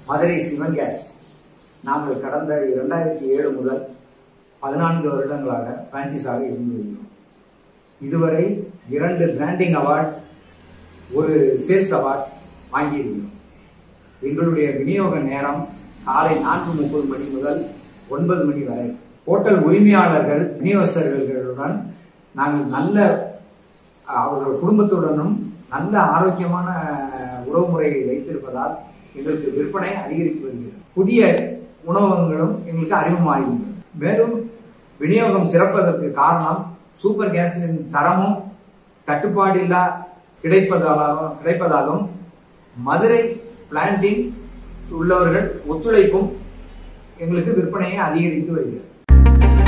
Madurai Sivan case நாங்கள் கடந்த இரண்டாயிரத்தி ஏழு முதல் பதினான்கு வருடங்களாக பிரான்சிஸாக இருந்து வருகிறோம் இதுவரை இரண்டு பிராண்டிங் அவார்ட் ஒரு சேல்ஸ் அவார்ட் வாங்கியிருக்கிறோம் எங்களுடைய விநியோக நேரம் காலை நான்கு முப்பது மணி முதல் ஒன்பது மணி வரை ஹோட்டல் உரிமையாளர்கள் விநியோகஸ்தர்களுடன் நாங்கள் நல்ல அவர்கள் குடும்பத்துடனும் நல்ல ஆரோக்கியமான உறவுமுறையை வைத்திருப்பதால் எங்களுக்கு விற்பனை அதிகரித்து வருகிறது புதிய உணவகங்களும் எங்களுக்கு அறிமுகமாகியுள்ளது மேலும் விநியோகம் சிறப்பதற்கு காரணம் சூப்பர் கேஸின் தரமும் கட்டுப்பாடில்லா கிடைப்பதாலும் கிடைப்பதாலும் மதுரை பிளான்டின் உள்ளவர்கள் ஒத்துழைப்பும் எங்களுக்கு விற்பனையை அதிகரித்து வருகிறது